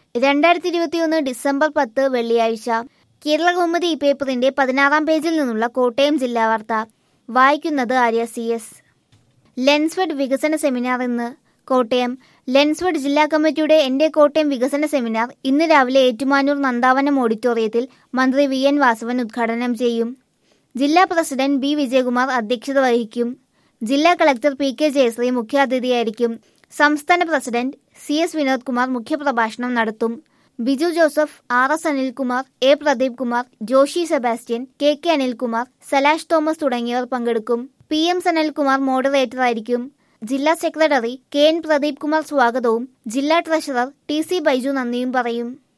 രണ്ടായിരത്തി ഇരുപത്തിയൊന്ന് ഡിസംബർ പത്ത് വെള്ളിയാഴ്ച കേരള കൗമുദി ഈ പേപ്പറിന്റെ പതിനാറാം പേജിൽ നിന്നുള്ള കോട്ടയം ജില്ലാ വാർത്ത വായിക്കുന്നത് ആര്യ സി എസ് ലെൻസ്വഡ് വികസന സെമിനാർ ഇന്ന് കോട്ടയം ലെൻസ്വഡ് ജില്ലാ കമ്മിറ്റിയുടെ എന്റെ കോട്ടയം വികസന സെമിനാർ ഇന്ന് രാവിലെ ഏറ്റുമാനൂർ നന്ദാവനം ഓഡിറ്റോറിയത്തിൽ മന്ത്രി വി എൻ വാസവൻ ഉദ്ഘാടനം ചെയ്യും ജില്ലാ പ്രസിഡന്റ് ബി വിജയകുമാർ അധ്യക്ഷത വഹിക്കും ജില്ലാ കളക്ടർ പി കെ ജയശ്രീ മുഖ്യാതിഥിയായിരിക്കും സംസ്ഥാന president C S Vinod Kumar മുഖ്യപ്രഭാഷണം നടത്തും Biju Joseph R S Anilkumar A Pradeep Kumar Joshi Sebastian K K Anilkumar Salash Thomas തുടങ്ങിയവർ പങ്കെടുക്കും പി എം സനൽകുമാർ മോഡറേറ്റർ ആയിരിക്കും ജില്ലാ secretary K N Pradeep Kumar സ്വാഗതവും ജില്ലാ ട്രഷറർ ടി സി ബൈജു നന്ദിയും പറയും